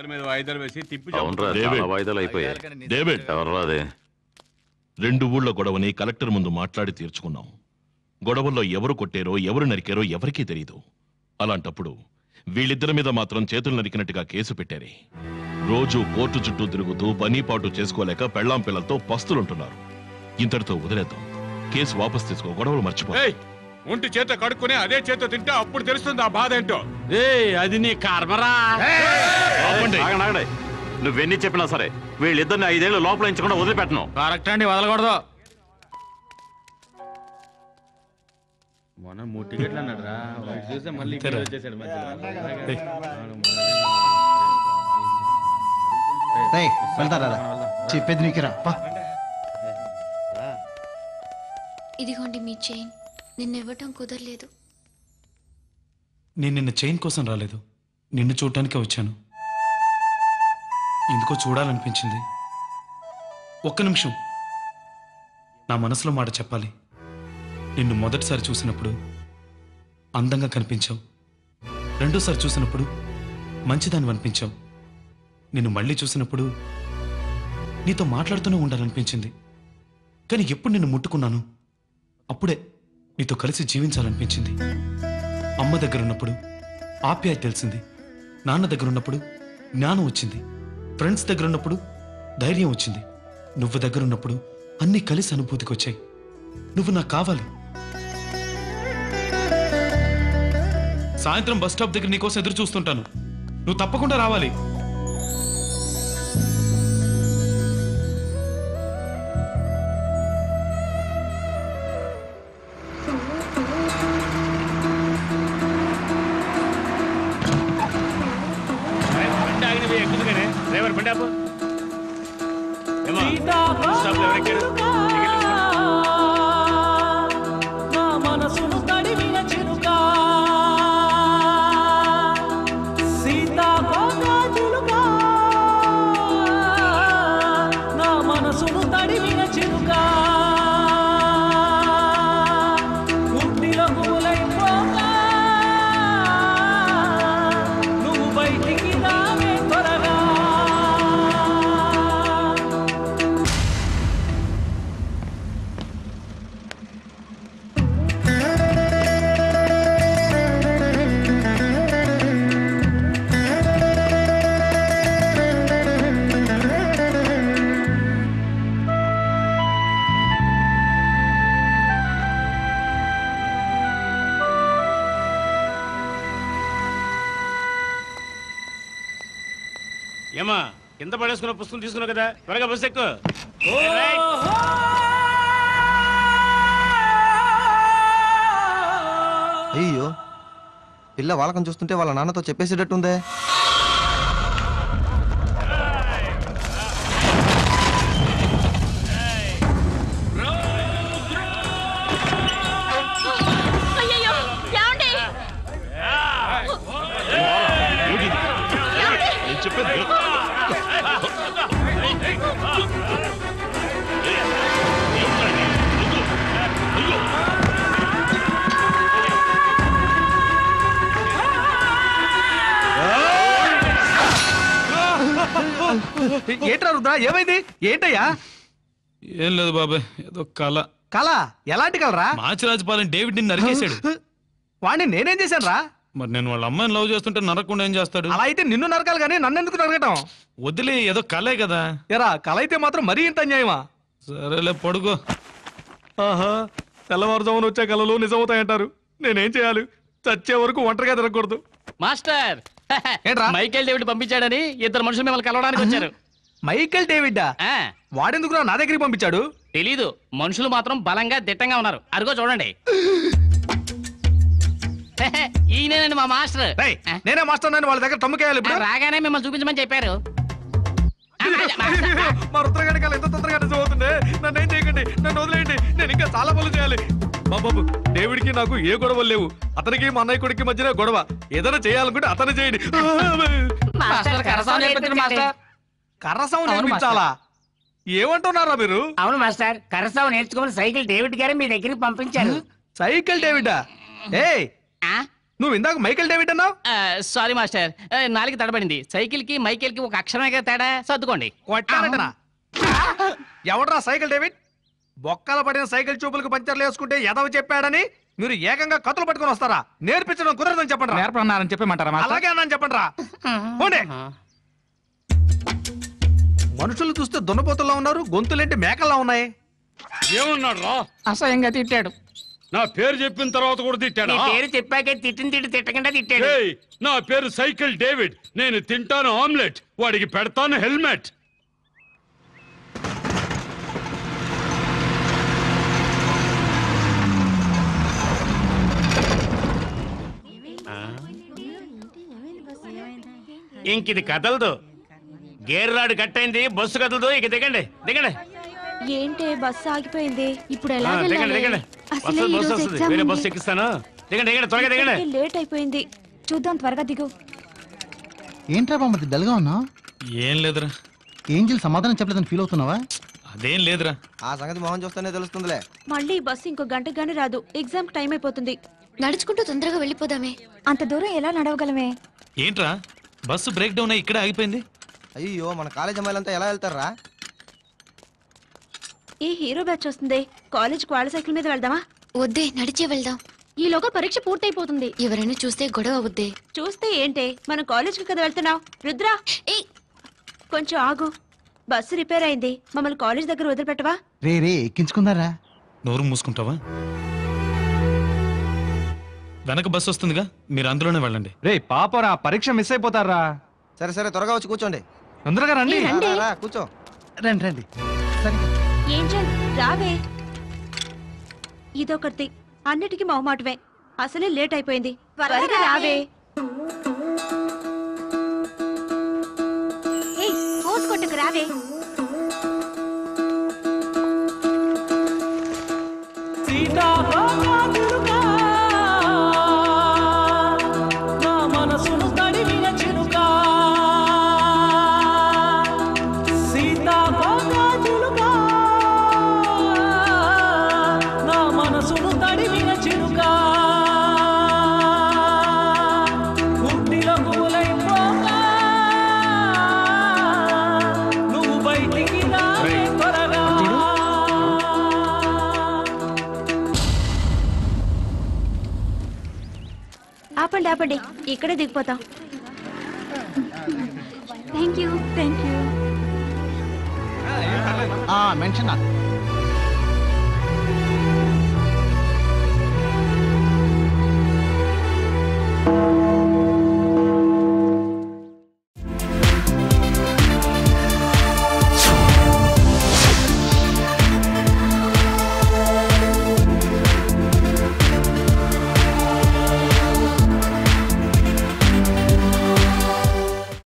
ఇద్దరి మీద వాయిదాలు వేసి తిప్పి అవునరా డేవిడ్. చాలా వాయిదాలు అయిపోయాయి డేవిడ్ ఎవర్రా అదే రెండు ఊళ్ళ గొడవని కలెక్టర్ ముందు మాట్లాడి తీర్చుకున్నాం గొడవల్లో ఎవరు కొట్టారో ఎవరు నరికారో ఎవరికీ తెలియదు అలాంటప్పుడు వీళ్ళిద్దరి మీద మాత్రం చేతులు నరికినట్టుగా కేసు పెట్టారే రోజు కోర్టు చుట్టూ తిరుగుతూ పనీపాటు చేసుకోలేక పెళ్ళాం పిల్లలతో పస్తులుంటున్నారు ఇంతటితో వదిలేద్దాం కేసు వాపస్ తీసుకో గొడవలు మర్చిపో ఏయ్ ఒంటి చేత కడుక్కుని అదే చేత తింటే అప్పుడు తెలుస్తుంది ఆ బాధ ఏంటో ఏయ్ అది నీ కర్మరా ఆపండి. ఆగండి, ఆగండి. నువ్వెన్ని చెప్పినా సరే వీళ్ళిద్దరిని ఐదేళ్ళు లోపల ఎంచకుండా వదిలిపెట్టను కరెక్ట్ అండి వదలకూడదు మొన్న మూడు టికెట్లు అన్నాడు రా చూస్తే మళ్ళీ ఇక్కడ వచ్చేసాడు రేయ్, వెళ్తారా రా? చెప్పేది నీకురా పా. ఇదిగోండి మీ చైన్ నిన్నివ్వటం కుదరలేదు నేను నిన్న చైన్ కోసం రాలేదు నిన్ను చూడటానికే వచ్చాను ఎందుకో చూడాలనిపించింది ఒక్క నిమిషం నా మనసులో మాట చెప్పాలి నిన్ను మొదటిసారి చూసినప్పుడు అందంగా కనిపించావు రెండోసారి చూసినప్పుడు మంచిదాన్ని అనిపించావు నిన్ను మళ్ళీ చూసినప్పుడు నీతో మాట్లాడుతూనే ఉండాలనిపించింది కానీ ఎప్పుడు నిన్ను ముట్టుకున్నాను అప్పుడే నీతో కలిసి జీవించాలనిపించింది అమ్మ దగ్గర ఉన్నప్పుడు ఆప్యాయత తెలిసింది నాన్న దగ్గర ఉన్నప్పుడు జ్ఞానం వచ్చింది ఫ్రెండ్స్ దగ్గర ఉన్నప్పుడు ధైర్యం వచ్చింది నువ్వు దగ్గర ఉన్నప్పుడు అన్నీ కలిసి అనుభూతికి వచ్చాయి నువ్వు నాకు కావాలి సాయంత్రం బస్ స్టాప్ దగ్గర నీకోసం ఎదురు చూస్తుంటాను నువ్వు తప్పకుండా రావాలి బండి ఆగినవి ఎక్కుదుగానే డ్రైవర్ బండి ఆపు ఏమ్మా, స్టాప్ లో ఎవరు ఎక్కారు? టికెట్లు తీసుకోండి. నా మనసును తడిమిన చిరుక సీతాకోక చిలుక నా మనసును తడిమిన చిరుక గుడ్డిలో పూలైపోగా నువ్వు బయటికి రావే త్వరగా ఏమా కింద పడేసుకున్న పుస్తకం తీసుకున్నావు కదా త్వరగా బస్సు ఎక్కు అయ్యో పిల్ల వాళ్ళకం చూస్తుంటే వాళ్ళ నాన్నతో చెప్పేసేటట్టుందే అయ్యయ్యో, ఏమండి? నేను చెప్పేది విను. ఏంట్రా రుద్ర ఏమైంది ఏంటయ్యా ఏం లేదు బాబాయ్ ఏదో కళ కళ ఎలాంటి కలరా మాచిరాజపాలెం డేవిడ్ నిన్ను నరికేశాడు వాడిని నేనేం చేశాను రా మరి నేను వాళ్ళ అమ్మాయిని లవ్ చేస్తుంటే నరకుండా ఏం చేస్తాడు అలా అయితే నిన్ను నరకాలి కానీ నన్ను ఎందుకు నరకటం వదిలే ఏదో కలే కదా ఎరా కళ అయితే మాత్రం మరీ ఇంత అన్యాయమా సరేలే పడుకో ఆహా తెల్లవారుజామున వచ్చే కళలు నిజమవుతాయంటారు నేనేం చేయాలి చచ్చే వరకు ఒంటరిగా తిరగకూడదు మాస్టర్ ఏంట్రా? మైకేల్ డేవిడ్ పంపించాడని ఇద్దరు మనుషులు మిమ్మల్ని కలవడానికి వచ్చారు మైకేల్ డేవిడ్డా ఆ, వాడెందుకు నా దగ్గరికి పంపించాడు తెలీదు మనుషులు మాత్రం బలంగా దిట్టంగా ఉన్నారు అరుగో చూడండి ఈయనేనండి మా మాస్టర్ రేయ్, నేనే మాస్టర్ నన్ను వాళ్ళ దగ్గర తమ్ముకేయాలి ఆ, ఇప్పుడు రాగానే మిమ్మల్ని చూపించమని చెప్పారు ఆ, ఆ, మాస్టర్, మా రుద్రగాడి కాలం ఎంత తొందరగా నిజం అవుతుంది నన్ను ఏం చేయకండి నన్ను వదిలేయండి నేను ఇంకా చాలా పనులు చేయాలి బాబు డేవిడ్కి నాకు ఏ గొడవలు లేవు అతనికి మా అన్నయ్య కొడుకు మధ్యన గొడవ ఏదైనా చేయాలనుకుంటే అతను చేయండి మాస్టర్ కరసాలు నేర్పించండి మాస్టర్ కర్రసం నేర్పించాలా ఏమంటున్నారా మీరు అవును మాస్టర్ కరసావు నేర్చుకోమని సైకిల్ డేవిడ్ గారు మీ దగ్గరికి పంపించారు సైకిల్ డేవిడా ఏయ్ ఆ? నువ్వు ఇందాక మైకేల్ డేవిడ్ అన్నావు సారీ మాస్టర్ ఆ, నాలుగు తడబడింది సైకిల్ కి మైకేల్ కి ఒక అక్షరమే కదా తేడా సర్దుకోండి కొట్టానంటనా ఎవడ్రా సైకిల్ డేవిడ్ బొక్కల పడిన సైకిల్ చూపులకు పంచర్లు వేసుకుంటే ఎదవ చెప్పాడని మీరు ఏకంగా కత్తులు పట్టుకొని వస్తారా నేర్పించడం కుదరదని చెప్పండి నేర్పన్నారని చెప్పమంటారా అలాగే అన్నాను చెప్పండి రా పోండి. మనుషులు చూస్తే దున్నపోతుల్లో ఉన్నారు గొంతులేంటి మేకల్లా ఉన్నాయి ఏమన్నాడు రా అసహ్యంగా తిట్టాడు నా పేరు చెప్పిన తర్వాత కూడా తిట్టాడా నీ పేరు చెప్పాకే తిట్టిన తిట్టి తిట్టకుండా తిట్టాడు ఏయ్, నా పేరు సైకిల్ డేవిడ్ నేను తింటాను ఆమ్లెట్ వాడికి పెడతాను హెల్మెట్ ఇంక ఇది కదలదు గేర్ రాడ్ కట్టయింది బస్సు కదలదు ఇక దిగండి దిగండి ఏంటే బస్సు ఆగిపోయింది ఇప్పుడు ఆ, ఎలా దిగండి దిగండి అసలే బస్సు ఈ బస్సు రోజు వస్తుంది ఎగ్జామ్ వేరే ఉంది. బస్సు ఎక్కిస్తాను దిగండి దిగండి త్వరగా దిగండి ఇప్పటికే లేట్ అయిపోయింది చూద్దాం త్వరగా దిగు ఏంట్రా బామ్మది డల్గా ఉన్నా ఏం లేదురా ఏంజిల్ సమాధానం చెప్పలేదని ఫీల్ అవుతున్నావా అదేం లేదురా ఆ సంగతి మొహం చూస్తేనే తెలుస్తుందిలే మళ్ళీ ఈ బస్సు ఇంకో గంట గానీ రాదు ఎగ్జామ్ టైం అయిపోతుంది నడుచుకుంటూ తొందరగా వెళ్ళిపోదామే అంత దూరం ఎలా నడవగలమే ఏంట్రా బస్సు బ్రేక్ డౌన్ అయ్యి ఇక్కడే ఆగిపోయింది అయ్యో మన కాలేజ్ అమ్మాయిలంతా ఎలా వెళ్తారా ఈ హీరో బ్యాచ్ వస్తుంది కాలేజ్ వాళ్ళ సైకిల్ మీద వెళ్దామా వద్దే నడిచే వెళ్దాం ఈలోగా పరీక్ష పూర్తయిపోతుంది ఎవరైనా చూస్తే గొడవ అవుద్దే చూస్తే ఏంటే మనం కాలేజ్కి కదా వెళ్తున్నాం రుద్రా ఏ కొంచెం ఆగు బస్సు రిపేర్ అయింది మమ్మల్ని కాలేజ్ దగ్గర వదిలిపెట్టవా రే రే ఎక్కించుకుందారా నోరు మూసుకుంటావా వెనక బస్సు వస్తుందిగా మీరు అందులోనే వెళ్ళండి రే పాపరా పరీక్ష మిస్ అయిపోతారా సరే సరే త్వరగా వచ్చి కూర్చోండి తొందరగా రండి రా, రా, రా, కూర్చో రండి రండి సరే ఏం చేయాలి రావే ఇదొకటి అన్నిటికీ మొహమాటమే అసలే లేట్ అయిపోయింది త్వరగా రావే ఏయ్, ఫోర్స్ కొట్టుకు రావే మనసును తడివిన చిరుక సీతాకోక చిలుక నా మనసును తడివిన చిరుక గుడ్డిలో గులైపోగా నువ్వు బయటికి రావే త్వరగా ఆపండి ఆపండి ఇక్కడే దిగిపోతాం thank you thank you mention